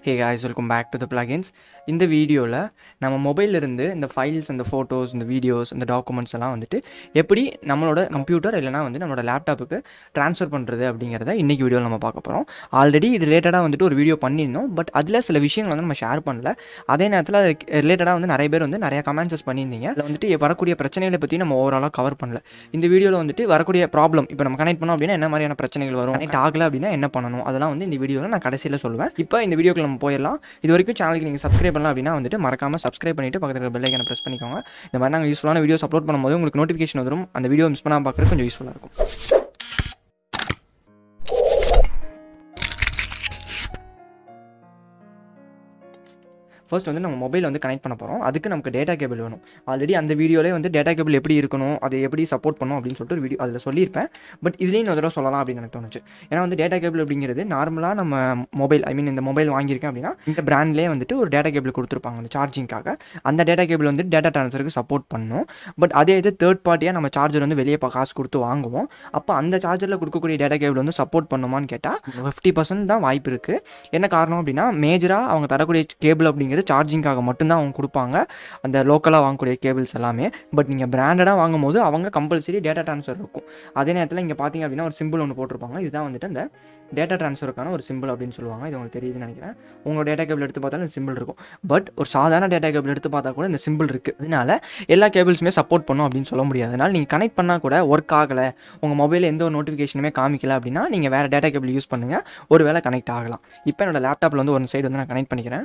hey guys welcome back to the plugins இந்த வீடியோவில் நம்ம mobile ல இருந்து இந்த ஃபைல்ஸ் இந்த ஃபோட்டோஸ் இந்த வீடியோஸ் இந்த டாக்குமெண்ட்ஸ் எல்லாம் வந்துட்டு எப்படி நம்மளோட கம்ப்யூட்டர் இல்லைனா வந்து நம்மளோட லேப்டாப்புக்கு ட்ரான்ஸ்ஃபர் பண்ணுறது அப்படிங்கிறத இன்றைக்கி வீடியோவில் நம்ம பார்க்க போகிறோம் ஆல்ரெடி இது ரிலேட்டடாக வந்துட்டு ஒரு வீடியோ பண்ணியிருந்தோம் பட் அதில் சில விஷயங்கள் வந்து நம்ம ஷேர் பண்ணல அதே நேரத்தில் அதுக்கு ரிலேட்டடாக வந்து நிறைய பேர் வந்து நிறைய கமெண்ட்ஸ் பண்ணியிருந்தீங்க அதில் வந்துட்டு வரக்கூடிய பிரச்சனைகளை பற்றி நம்ம ஓவராலாக கவர் பண்ணல இந்த வீடியோவில் வந்துட்டு வரக்கூடிய ப்ராப்ளம் இப்போ நம்ம கனெக்ட் பண்ணோம் அப்படின்னா என்ன மாதிரியான பிரச்சனைகள் வரும் கனெக்ட் ஆகல அப்படின்னா என்ன பண்ணணும் அதெல்லாம் வந்து இந்த வீடியோவில் நான் கடைசியில் சொல்லுவேன் இப்போ இந்த வீடியோக்கு நம்ம போயிடலாம் இது வரைக்கும் சேனலுக்கு நீங்கள் சப்ஸ்கிரைப் பண்ணலாம் அப்படின்னா வந்துட்டு மறக்காமல் சப்ஸ்கிரைப் பண்ணிட்டு பக்கத்தில் இருக்கிற பெல் ஐக்கனை ப்ரெஸ் பண்ணிக்கோங்க இந்த மாதிரி நாங்கள் யூஸ்ஃபுல்லான வீடியோஸ் அப்லோட் பண்ணும்போது உங்களுக்கு நோட்டிஃபிகேஷன் வரும் அந்த வீடியோ மிஸ் பண்ணாமல் பார்க்குறது கொஞ்சம் யூஸ்ஃபுல்லாக இருக்கும் ஃபர்ஸ்ட் வந்து நம்ம மொபைல் வந்து கனெக்ட் பண்ண போகிறோம் அதுக்கு நமக்கு டேட்டா கேபிள் வேணும் ஆல்ரெடி அந்த வீடியோலேயே வந்து டேட்டா கேபிள் எப்படி இருக்கணும் அதை எப்படி சப்போர்ட் பண்ணும் அப்படின்னு சொல்லிட்டு ஒரு வீடியோ அதில் சொல்லியிருப்பேன் பட் இதுலேயும் இன்னொரு தடவை சொல்லலாம் அப்படின்னு எனக்கு தோணுச்சு ஏன்னா வந்து டேட்டா கேபிள் அப்படிங்கிறது நார்மலாக நம்ம மொபைல் ஐ மீன் இந்த மொபைல் வாங்கியிருக்கேன் அப்படின்னா இந்த பிராண்ட்லேயே வந்துட்டு ஒரு டேட்டா கேபிள் கொடுத்துருப்பாங்க அந்த சார்ஜிங்காக அந்த டேட்டா கேபிள் வந்து டேட்டா ட்ரான்ஸ்ஃபருக்கு சப்போர்ட் பண்ணும் பட் அதே இது தேர்ட் பார்ட்டியாக நம்ம சார்ஜர் வந்து வெளியே பா- காசு கொடுத்து வாங்குவோம் அப்போ அந்த சார்ஜரில் கொடுக்கக்கூடிய டேட்டா கேபிள் வந்து சப்போர்ட் பண்ணுமான்னு கேட்டால் ஃபிஃப்டி பர்சன்ட் தான் வாய்ப்பு இருக்குது என்ன காரணம் அப்படின்னா மேஜராக அவங்க தரக்கூடிய கேபிள் அப்படிங்கிறது சார்ஜிங்காக மட்டும்தான் அவங்க கொடுப்பாங்க அந்த லோக்கலாக வாங்கக்கூடிய கேபிள்ஸ் எல்லாமே பட் நீங்கள் பிராண்டடாக வாங்கும்போது அவங்க கம்பல்சரி டேட்டா ட்ரான்ஸ்ஃபர் இருக்கும் அதே நேரத்தில் இங்கே பார்த்தீங்க அப்படின்னா ஒரு சிம்பிள் ஒன்று போட்டிருப்பாங்க இதுதான் வந்துட்டு அந்த டேட்டா ட்ரான்ஸ்ஃபருக்கான ஒரு சிம்பிள் அப்படின்னு சொல்லுவாங்க இது உங்களுக்கு தெரியுதுன்னு நினைக்கிறேன் உங்களோட டேட்டா கேபிள் எடுத்து பார்த்தாலும் இந்த சிம்பிள் இருக்கும் பட் ஒரு சாதாரண டேட்டா கேபிள் எடுத்து பார்த்தா கூட இந்த சிம்பிள் இருக்குது அதனால எல்லா கேபிள்ஸுமே சப்போர்ட் பண்ணும் அப்படின்னு சொல்ல முடியாது அதனால் நீங்கள் கனெக்ட் பண்ணால் கூட ஒர்க் ஆகலை உங்கள் மொபைலில் எந்த ஒரு நோட்டிஃபிகேஷனுமே காமிக்கல அப்படின்னா நீங்கள் வேறு டேட்டா கேபிள் யூஸ் பண்ணுங்கள் ஒரு வேளை கனெக்ட் ஆகலாம் இப்போ என்னோட லேப்டாப்பில் வந்து ஒரு சைடு வந்து நான் கனெக்ட் பண்ணிக்கிறேன்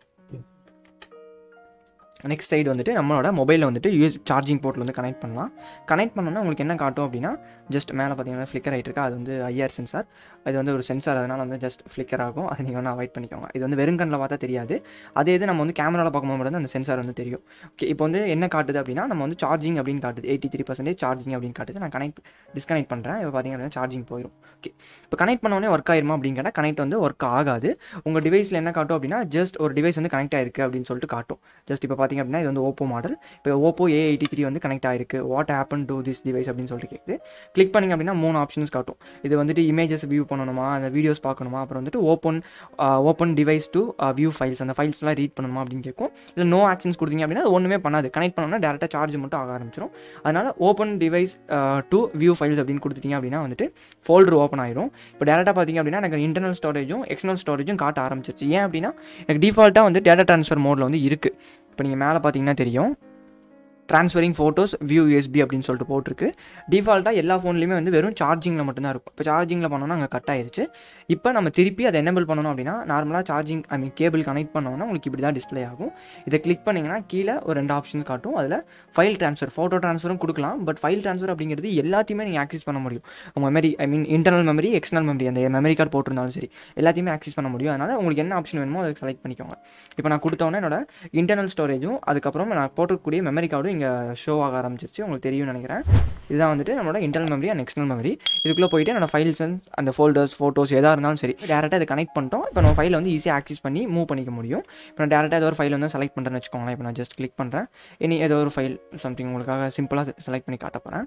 நெக்ஸ்ட் சைடு வந்துட்டு நம்மளோட மொபைலில் வந்துட்டு யூஎஸ் சார்ஜிங் போர்ட்டில் வந்து கனெக்ட் பண்ணலாம் கனெக்ட் பண்ணோன்னா உங்களுக்கு என்ன காட்டும் அப்படின்னா ஜஸ்ட் மேலே பார்த்தீங்கன்னா ஃப்ளிக்கர் ஆகிட்டு இருக்கா அது வந்து ஐஆர் சென்சார் அது வந்து ஒரு சென்சார் அதனால் வந்து ஜஸ்ட் ஃப்ளிக்கர் ஆகும் அதை நீங்கள் வேணால் அவாய்ட் பண்ணிக்கோங்க இது வந்து வெறுங்கண்ணில் பார்த்தா தெரியாது அதே இது நம்ம வந்து கேமராவில் பார்க்கும்போது மட்டும் தான் அந்த சென்சார் வந்து தெரியும் ஓகே இப்போ வந்து என்ன காட்டுது அப்படின்னா நம்ம வந்து சார்ஜிங் அப்படின்னு காட்டுது எயிட்டி த்ரீ பர்சன்டேஜ் சார்ஜிங் அப்படின்னு காட்டுது நான் கனெக்ட் டிஸ்கனெக்ட் பண்ணுறேன் இப்போ பார்த்தீங்க அப்படின்னா சார்ஜிங் போயிடும் ஓகே இப்போ கனெக்ட் பண்ணோடனே ஒர்க் ஆயிருமா அப்படின்னு கேட்டால் கனெக்ட் வந்து ஒர்க் ஆகாது உங்கள் டிவைஸில் என்ன காட்டும் அப்படின்னா ஜஸ்ட் ஒரு டிவைஸ் வந்து கனெக்ட் ஆயிருக்கு அப்படின்னு சொல்லிட்டு காட்டும் ஜஸ்ட் இப்போ பார்த்தீங்க அப்படின்னா இது வந்து ஓப்போ மாடல் இப்போ ஓப்போ ஏ எயிட்டி த்ரீ வந்து கனெக்ட் ஆயிருக்கு what happen to this device அப்படின்னு சொல்லிட்டு கேட்குது கிளிக் பண்ணிங்க அப்படின்னா மூணு ஆப்ஷன்ஸ் காட்டும் இது வந்துட்டு இமேஜஸ் வியூ பண்ணணுமா அந்த வீடியோஸ் பார்க்கணுமா அப்புறம் வந்துட்டு open open device to view files அந்த ஃபைல்ஸ்லாம் ரீட் பண்ணணுமா அப்படின்னு கேட்கும் இல்லை நோ ஆக்ஷன்ஸ் கொடுத்தீங்க அப்படின்னா அது ஒன்றுமே பண்ணாது கனெக்ட் பண்ணோம்னா டேரெக்டாக சார்ஜ் மட்டும் ஆக ஆரம்பிச்சிடும் அதனால் open device to view files அப்படின்னு கொடுத்துட்டீங்க அப்படின்னா வந்துட்டு ஃபோல்டர் ஓப்பன் ஆயிரும் இப்போ டேரெக்டாக பார்த்தீங்க அப்படின்னா எனக்கு இன்டர்னல் ஸ்டோரேஜும் எக்ஸ்டர்னல் ஸ்டோரேஜும் காட்ட ஆரம்பிச்சிருச்சு ஏன் அப்படின்னா எனக்கு டிஃபால்ட்டாக வந்து டேட்டா ட்ரான்ஸ்ஃபர் மோடில் வந்து இருக்குது இப்போ நீங்கள் மேலே பார்த்தீங்கன்னா தெரியும் ட்ரான்ஸ்ஃபரிங் ஃபோட்டோஸ் வியூ யூஎஸ்பி அப்படின்னு சொல்லிட்டு போட்டிருக்கு டிஃபால்ட்டாக எல்லா ஃபோன்லையுமே வந்து வெறும் சார்ஜிங்கில் மட்டும்தான் இருக்கும் இப்போ சார்ஜிங்கில் பண்ணோன்னா அங்கே கட் ஆயிருச்சு இப்போ நம்ம திருப்பி அதை எனேபிள் பண்ணணும் அப்படின்னா நார்மலாக charging I mean cable connect பண்ணோம்னா உங்களுக்கு இப்படி தான் டிஸ்ப்ளே ஆகும் இதை கிளிக் பண்ணிங்கன்னா கீழே ஒரு ரெண்டு ஆப்ஷன்ஸ் காட்டும் அதில் ஃபைல் ட்ரான்ஸ்ஃபர் ஃபோட்டோ ட்ரான்ஸ்ஃபரும் கொடுக்கலாம் பட் ஃபைல் ட்ரான்ஸ்ஃபர் அப்படிங்கிறது எல்லாத்தையுமே நீங்கள் ஆக்சஸ் பண்ண முடியும் உங்கள் memory I mean internal memory external memory அந்த மெமரி கார்டு போட்டிருந்தாலும் சரி எல்லாத்தையுமே ஆக்சஸ் பண்ண முடியும் அதனால் உங்களுக்கு என்ன ஆப்ஷன் வேணுமோ அதை செலக்ட் பண்ணிக்கோங்க இப்போ நான் கொடுத்தோன்னே என்னோட இன்டர்னல் ஸ்டோரேஜும் அதுக்கப்புறம் நான் போட்டிருக்கக்கூடிய மெமரி கார்டும் இங்கே ஷோ ஆக ஆரம்பிச்சிருச்சு உங்களுக்கு தெரியும்னு நினைக்கிறேன் இதுதான் வந்துட்டு நம்மளோட internal memory and external memory இதுக்குள்ளே போயிட்டு என்னோட ஃபைல்ஸ் அந்த ஃபோல்டர்ஸ் ஃபோட்டோஸ் எதாக இருந்தாலும் சரி டேரெக்டாக இதை கனெக்ட் பண்ணிட்டோம் இப்போ நம்ம ஃபைலை வந்து ஈஸியாக ஆக்சஸ் பண்ணி மூவ் பண்ணிக்க முடியும் இப்போ நான் டேரெக்டாக ஏதோ ஒரு ஃபைல் வந்து செலக்ட் பண்ணுறேன்னு வச்சுக்கோங்களேன் இப்போ நான் ஜஸ்ட் கிளிக் பண்ணுறேன் இனி ஏதோ ஒரு ஃபைல் சம்திங் உங்களுக்காக சிம்பிளாக செலக்ட் பண்ணி காட்ட போகிறேன்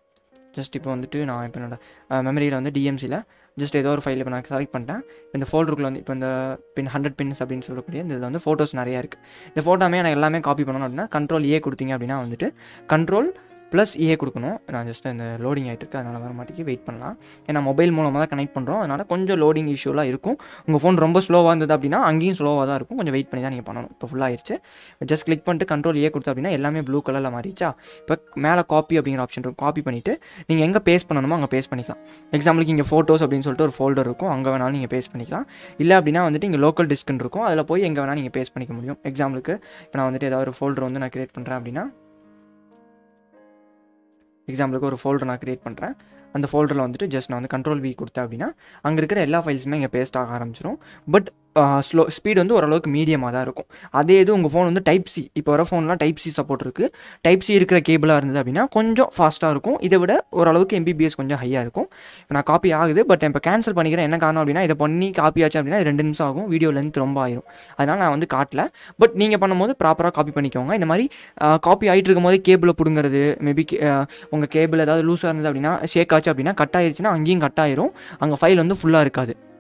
ஜஸ்ட் இப்போ வந்துட்டு நான் இப்போ என்னோட மெமரியில் வந்து டிஎம்சியில் ஜஸ்ட் ஏதோ ஒரு ஃபைல் இப்போ நான் செலக்ட் பண்ணிட்டேன் இப்போ இந்த ஃபோல்டருக்குள்ள வந்து இப்போ இந்த பின் ஹண்ட்ரட் பின்ஸ் அப்படின்னு சொல்லக்கூடிய இந்த இதில் வந்து ஃபோட்டோஸ் நிறையா இருக்குது இந்த ஃபோட்டோமே எனக்கு எல்லாமே காப்பி பண்ணணும் அப்படின்னா கண்ட்ரோல் ஏ கொடுத்தீங்க அப்படின்னா வந்துட்டு கண்ட்ரோல் ப்ளஸ் ஏ கொடுக்கணும் நான் ஜஸ்ட் இந்த லோடிங் ஆகிட்டு இருக்கு அதனால் வர மாட்டேங்கி வெயிட் பண்ணலாம் ஏன்னா மொபைல் மூலமாக தான் கனெக்ட் பண்ணுறோம் அதனால் கொஞ்சம் லோடிங் இஷ்யூலாம் இருக்கும் உங்கள் ஃபோன் ரொம்ப ஸ்லோவாக இருந்தது அப்படின்னா அங்கேயும் ஸ்லோவாக தான் இருக்கும் கொஞ்சம் வெயிட் பண்ணி தான் நீங்கள் பண்ணணும் இப்போ ஃபுல்லாக ஆயிடுச்சு ஜஸ்ட் கிளிக் பண்ணிட்டு கண்ட்ரோல் ஏ கொடுத்து அப்படின்னா எல்லாமே ப்ளூ கலரில் மாறிடுச்சா இப்போ மேலே காப்பி அப்படிங்கிற ஆப்ஷன் இருக்கும் காப்பி பண்ணிவிட்டு நீங்கள் எங்கே பேஸ்ட் பண்ணணுமோ அங்கே பேஸ்ட் பண்ணிக்கலாம் எக்ஸாம்பிளுக்கு இங்கே ஃபோட்டோஸ் அப்படின்னு சொல்லிட்டு ஒரு ஃபோல்டர் இருக்கும் அங்கே வேணாலும் நீங்கள் பேஸ்ட் பண்ணிக்கலாம் இல்லை அப்படின்னா வந்துட்டு இங்கே லோக்கல் டிஸ்க்னு இருக்கும் அதில் போய் எங்கே வேணால் நீங்கள் பேஸ்ட் பண்ணிக்க முடியும் எக்ஸாம்பிளுக்கு இப்போ நான் வந்துட்டு ஏதாவது ஒரு ஃபோல்டர் வந்து நான் கிரியேட் பண்ணுறேன் அப்படின்னா எக்ஸாம்பிளுக்கு ஒரு ஃபோல்டர் நான் கிரியேட் பண்ணுறேன் அந்த ஃபோல்டரில் வந்துட்டு ஜஸ்ட் நான் வந்து கண்ட்ரோல் வி கொடுத்தேன் அப்படின்னா அங்கே இருக்கிற எல்லா ஃபைல்ஸுமே இங்கே பேஸ்ட் ஆக ஆரம்பிச்சிடும் பட் ஸ்லோ ஸ்பீடு வந்து ஓரளவுக்கு மீடியமாக தான் இருக்கும் அதே இது உங்கள் ஃபோன் வந்து டைப் சி இப்போ வர ஃபோன்லாம் டைப் சி சப்போர்ட் இருக்குது டைப் சி இருக்கிற கேபிளாக இருந்தது அப்படின்னா கொஞ்சம் ஃபாஸ்ட்டாக இருக்கும் இதை விட ஓரளவுக்கு எம்பிபிஎஸ் கொஞ்சம் ஹையாக இருக்கும் இப்போ நான் காப்பி ஆகுது பட் இப்போ கேன்சல் பண்ணிக்கிறேன் என்ன காரணம் அப்படின்னா இதை பண்ணி காப்பி ஆச்சு அப்படின்னா இது ரெண்டு நிமிஷம் ஆகும் வீடியோ லென்த் ரொம்ப ஆயிரும் அதனால் நான் வந்து காட்டல பட் நீங்கள் பண்ணும்போது ப்ராப்பராக காப்பி பண்ணிக்கோங்க இந்த மாதிரி காப்பி ஆகிட்டு இருக்கும் போதே கேபிளை பிடுங்கிறது மேபி உங்கள் கேபிள் ஏதாவது லூஸாக இருந்தது அப்படின்னா ஷேக் ஆச்சு அப்படின்னா கட் ஆயிருச்சுன்னா அங்கேயும் கட் ஆயிரும் அங்கே ஃபைல் வந்து ஃபுல்லாக இருக்காது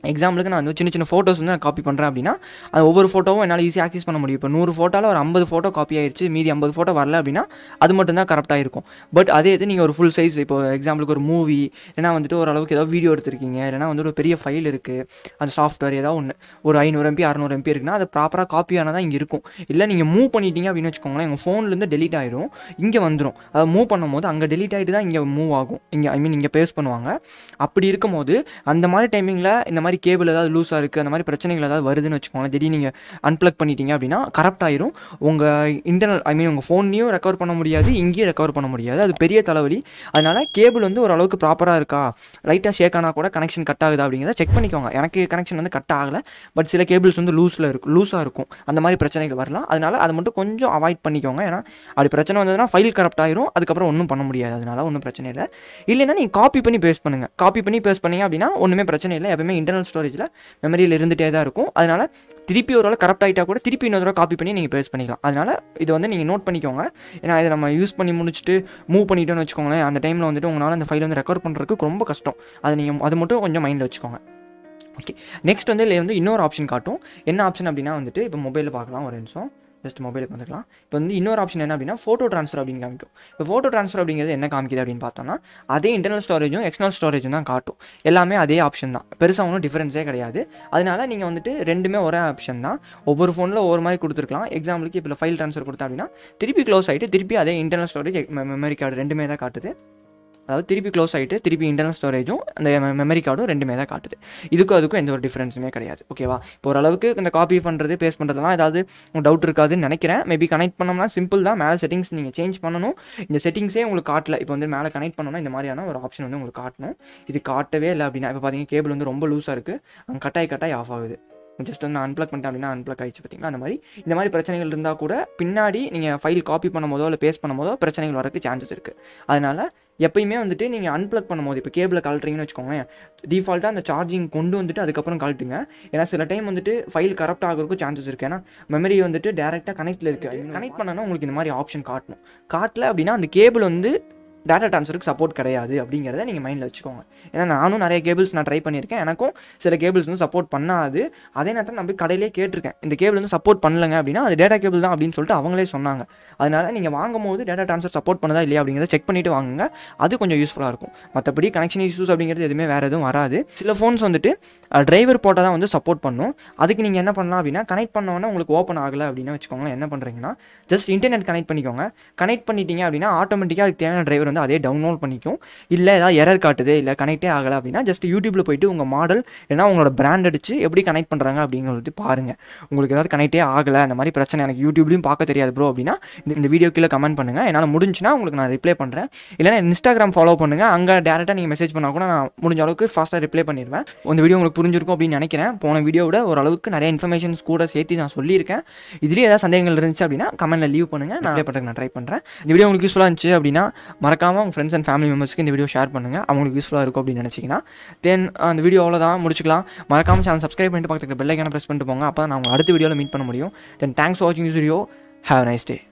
எக்ஸாம்பிளுக்கு நான் வந்து சின்ன சின்ன ஃபோட்டோஸ் வந்து நான் காப்பி பண்ணுறேன் அப்படின்னா அது ஒவ்வொரு ஃபோட்டோவும் என்னால் ஈஸியாக ஆக்சஸ் பண்ண முடியும் இப்போ நூறு ஃபோட்டோவில் ஒரு ஐம்பது ஃபோட்டோ காப்பி ஆயிடுச்சு மீதி ஐம்பது ஃபோட்டோ வரல அப்படின்னா அது மட்டும் தான் கரெக்டாக இருக்கும் பட் அதே இது நீங்கள் ஒரு ஃபுல் சைஸ் இப்போ எக்ஸாம்பிளுக்கு ஒரு மூவி இல்லைனா வந்துட்டு ஓரளவுக்கு ஏதோ வீடியோ எடுத்திருக்கீங்க இல்லைனா வந்து ஒரு பெரிய ஃபைல் இருக்குது அந்த சாஃப்ட்வேர் ஏதாவது ஒன்று ஒரு ஐநூறு எம்பி அறநூறு எம்பி இருக்குன்னா அது ப்ராப்பராக காப்பி ஆனதான் இங்கே இருக்கும் இல்லை நீங்கள் மூவ் பண்ணிட்டீங்க அப்படின்னு வச்சுக்கோங்களேன் எங்கள் ஃபோன்லேருந்து டெலிட் ஆயிடும் இங்கே வந்துடும் அதை மூவ் பண்ணும்போது அங்கே டெலிட் ஆகிட்டு தான் இங்கே மூவ் ஆகும் இங்கே ஐ மீன் இங்கே பேஸ் பண்ணுவாங்க அப்படி இருக்கும்போது அந்த மாதிரி டைமிங்கில் இந்த மாதிரி கேபிள் ஏதாவது லூஸாக இருக்குது அந்த மாதிரி பிரச்சனைகள் ஏதாவது வருதுன்னு வச்சுக்கோங்களேன் திடீர்னு நீங்கள் அன்பிளக் பண்ணிட்டீங்க அப்படின்னா கரப்ட் ஆயிரும் உங்கள் இன்டர்னல் ஐ மீன் உங்கள் ஃபோன்லேயும் ரெக்கவர் பண்ண முடியாது இங்கேயும் ரெக்கவர் பண்ண முடியாது அது பெரிய தலைவலி அதனால் கேபிள் வந்து ஓரளவுக்கு ப்ராப்பராக இருக்கா லைட்டாக ஷேக் ஆனால் கூட கனெக்ஷன் கட் ஆகுதா அப்படிங்கிறத செக் பண்ணிக்கோங்க எனக்கு கனெக்ஷன் வந்து கட் ஆகலை பட் சில கேபிள்ஸ் வந்து லூஸில் இருக்கும் லூஸாக இருக்கும் அந்த மாதிரி பிரச்சனைகள் வரலாம் அதனால் அதை மட்டும் கொஞ்சம் அவாய்ட் பண்ணிக்கோங்க ஏன்னா அப்படி பிரச்சனை வந்ததுன்னா ஃபைல் கரப்ட் ஆயிரும் அதுக்கப்புறம் ஒன்றும் பண்ண முடியாது அதனால ஒன்றும் பிரச்சனை இல்லை இல்லைன்னா நீங்கள் காப்பி பண்ணி பேஸ்ட் பண்ணுங்கள் காப்பி பண்ணி பேஸ்ட் பண்ணீங்க அப்படின்னா ஒன்றுமே பிரச்சனை இல்லை எப்பவுமே இன்டர்னல் ஸ்டோரேஜில் மெமரியில் இருந்துகிட்டே தான் இருக்கும் அதனால் திருப்பி ஒரு கரப்ட் ஆகிட்டா கூட திருப்பி இன்னொரு தடவை காப்பி பண்ணி நீங்கள் பேஸ்ட் பண்ணிக்கலாம் அதனால் இதை வந்து நீங்கள் நோட் பண்ணிக்கோங்க ஏன்னா இதை நம்ம யூஸ் பண்ணி முடிச்சுட்டு மூவ் பண்ணிட்டோன்னு வச்சுக்கோங்களேன் அந்த டைமில் வந்துட்டு உங்களால் அந்த ஃபைல் வந்து ரெக்கவர் பண்ணுறதுக்கு ரொம்ப கஷ்டம் அதை நீங்கள் அது மட்டும் கொஞ்சம் மைண்டில் வச்சுக்கோங்க ஓகே நெக்ஸ்ட் வந்து இதில் வந்து இன்னொரு ஆப்ஷன் காட்டும் என்ன ஆப்ஷன் அப்படின்னா வந்துட்டு இப்போ மொபைலில் பார்க்கலாம் ஒரு நிமிஷம் ஜஸ்ட் மொபைலுக்கு வந்துக்கலாம் இப்போ வந்து இன்னொரு ஆப்ஷன் என்ன அப்படின்னா ஃபோட்டோ ட்ரான்ஸ்ஃபர் அப்படின்னு காமிக்கும் இப்போ ஃபோட்டோ ட்ரான்ஸ்ஃபர் அப்படிங்கிறது என்ன காமிக்குது அப்படின்னு பார்த்தோம்னா அதே இன்டர்னல் ஸ்டோரேஜும் எக்ஸ்டர்னல் ஸ்டோரேஜும் தான் காட்டும் எல்லாமே அதே ஆப்ஷன் தான் பெருசாக ஒன்றும் டிஃப்ரென்ஸே கிடையாது அதனால நீங்கள் வந்துட்டு ரெண்டுமே ஒரே ஆப்ஷன் தான் ஒவ்வொரு ஃபோனில் ஒவ்வொரு மாதிரி கொடுத்துருக்கலாம் எக்ஸாம்பிளுக்கு இப்போ ஃபைல் ட்ரான்ஸ்ஃபர் கொடுத்தா அப்படின்னா திருப்பி க்ளோஸ் ஆகிட்டு திருப்பி அதே இன்டர்னல் ஸ்டோரேஜ் மெமரி கார்டு ரெண்டுமே தான் காட்டுது அதாவது திருப்பி க்ளோஸ் ஆகிட்டு திருப்பி இன்டர்னல் ஸ்டோரேஜும் அந்த மெமரி கார்டும் ரெண்டுமே தான் காட்டுது இதுக்கும் அதுக்கும் எந்த ஒரு டிஃப்ரென்ஸுமே கிடையாது ஓகேவா இப்போ ஓரளவுக்கு இந்த காப்பி பண்ணுறது பேஸ்ட் பண்ணுறதுலாம் ஏதாவது டவுட் இருக்காதுன்னு நினைக்கிறேன் மேபி கனெக்ட் பண்ணோம்னா சிம்பிள் தான் மேலே செட்டிங்ஸ் நீங்கள் சேஞ்ச் பண்ணணும் இந்த செட்டிங்ஸே உங்களுக்கு காட்டல இப்போ வந்து மேலே கனெக்ட் பண்ணோம்னா இந்த மாதிரியான ஒரு ஆப்ஷன் வந்து உங்களுக்கு காட்டணும் இது காட்டவே இல்லை அப்படின்னா இப்போ பார்த்தீங்கன்னா கேபிள் வந்து ரொம்ப லூஸாக இருக்குது அங்கே கட்டாய் கட்டாய் ஆஃப் ஆகுது ஜஸ்ட் வந்து நான் அன்பிளக் பண்ணிட்டேன் அப்படின்னா அன்பிளக் ஆயிடுச்சு பார்த்தீங்களா அந்த மாதிரி இந்த மாதிரி பிரச்சனைகள் இருந்தால் கூட பின்னாடி நீங்கள் ஃபைல் காப்பி பண்ணும் போதோ இல்லை பேஸ்ட் பண்ணும் போதோ பிரச்சனைகள் வரக்கு சான்சஸ் இருக்குது அதனால் எப்பயுமே வந்துட்டு நீங்கள் அன்பிளக் பண்ணும்போது இப்போ கேபிளை கழட்டுறீங்கன்னு வச்சுக்கோங்களேன் டிஃபால்ட்டாக அந்த சார்ஜிங் கொண்டு வந்துட்டு அதுக்கப்புறம் கழட்டுங்க ஏன்னா சில டைம் வந்துட்டு ஃபைல் கரப்ட் ஆகிறதுக்கும் சான்சஸ் இருக்குது ஏன்னா மெமரி வந்துட்டு டேரெக்டாக கனெக்டில் இருக்குது கனெக்ட் பண்ணனா உங்களுக்கு இந்த மாதிரி ஆப்ஷன் காட்டணும் காட்டல அப்படின்னா அந்த கேபிள் வந்து டேட்டா ட்ரான்ஸ்ஃபருக்கு சப்போர்ட் கிடையாது அப்படிங்கிறத நீங்கள் மைண்டில் வச்சுக்கோங்க ஏன்னா நானும் நிறைய கேபிள்ஸ் நான் ட்ரை பண்ணியிருக்கேன் எனக்கும் சில கேபிள்ஸ் வந்து சப்போர்ட் பண்ணாது அதே நேரத்தில் நான் போய் கடையிலே கேட்டிருக்கேன் இந்த கேபிள் வந்து சப்போர்ட் பண்ணலங்க அப்படின்னா அது டேட்டா கேபிள் தான் அப்படின்னு சொல்லிட்டு அவங்களே சொன்னாங்க அதனால் நீங்கள் வாங்கும் போது டேட்டா ட்ரான்ஸ்ஃபர் சப்போர்ட் பண்ணதா இல்லையா அப்படிங்கிறத செக் பண்ணிவிட்டு வாங்குங்க அது கொஞ்சம் யூஸ்ஃபுல்லாக இருக்கும் மற்றபடி கனெக்ஷன் இஷ்யூஸ் அப்படிங்கிறது எதுவுமே வேறு எதுவும் வராது சில ஃபோன்ஸ் வந்துட்டு டிரைவர் போட்டால் தான் வந்து சப்போர்ட் பண்ணும் அதுக்கு நீங்கள் என்ன பண்ணலாம் அப்படின்னா கனெக்ட் பண்ணோன்னே உங்களுக்கு ஓப்பன் ஆகலை அப்படின்னு வச்சுக்கோங்களேன் என்ன பண்ணுறீங்கன்னா ஜஸ்ட் இன்டர்நெட் கனெக்ட் பண்ணிக்கோங்க கனெக்ட் பண்ணிட்டீங்க அப்படின்னா ஆட்டோமேட்டிக்காக அதுக்கு தேவையான டிரைவர் வந்து அதே டவுன்லோட் பண்ணிக்கும் இல்லை ஏதாவது எரர் காட்டுது இல்லை கனெக்டே ஆகலை அப்படின்னா ஜஸ்ட் யூடியூப்பில் போயிட்டு உங்கள் மாடல் ஏன்னா உங்களோட பிராண்ட் அடிச்சு எப்படி கனெக்ட் பண்ணுறாங்க அப்படிங்கிறது பாருங்கள் உங்களுக்கு ஏதாவது கனெக்டே ஆகலை அந்த மாதிரி பிரச்சனை எனக்கு யூடியூப்லையும் பார்க்க தெரியாது ப்ரோ அப்படின்னா இந்த இந்த வீடியோ கீழே கமெண்ட் பண்ணுங்கள் என்னால் முடிஞ்சுன்னா உங்களுக்கு நான் ரிப்ளை பண்ணுறேன் இல்லைனா இன்ஸ்டாகிராம் ஃபாலோ பண்ணுங்கள் அங்கே டேரெக்டாக நீங்கள் மெசேஜ் பண்ணால் கூட நான் முடிஞ்ச அளவுக்கு ஃபாஸ்ட்டாக ரிப்ளை பண்ணிடுவேன் இந்த வீடியோ உங்களுக்கு புரிஞ்சிருக்கும் அப்படின்னு நினைக்கிறேன் போன வீடியோட ஓரளவுக்கு நிறைய இன்ஃபர்மேஷன்ஸ் கூட சேர்த்து நான் சொல்லியிருக்கேன் இதுலேயே ஏதாவது சந்தேகங்கள் இருந்துச்சு அப்படின்னா கமெண்ட்டில் லீவ் பண்ணுங்கள் நான் ரிப்ளை பண்ணுறதுக்கு நான் ட்ரை பண்ணுறேன் இந்த வீடியோ உங்களுக்கு யூஸ்ஃபுல்லாக இருந்துச்சு அப்படின்னா மறக்காமல் உங்கள் ஃப்ரெண்ட்ஸ் அண்ட் ஃபேமிலி மெம்பர்ஸ்க்கு இந்த வீடியோ ஷேர் பண்ணுங்கள் அவங்களுக்கு யூஸ்ஃபுல்லாக இருக்கும் அப்படின்னு நினச்சிங்கன்னா தென் அந்த வீடியோ அவ்வளோதான் முடிச்சுக்கலாம் மறக்காமல் சேனல் சப்ஸ்கிரைப் பண்ணிட்டு பக்கத்துக்கு பெல் ஐக்கான ப்ரெஸ் பண்ணிட்டு போங்க அப்போ தான் நான் உங்களை அடுத்த வீடியோவில் மீட் பண்ண முடியும் தென் தேங்க்ஸ் ஃபார் வாட்சிங் this video have nice day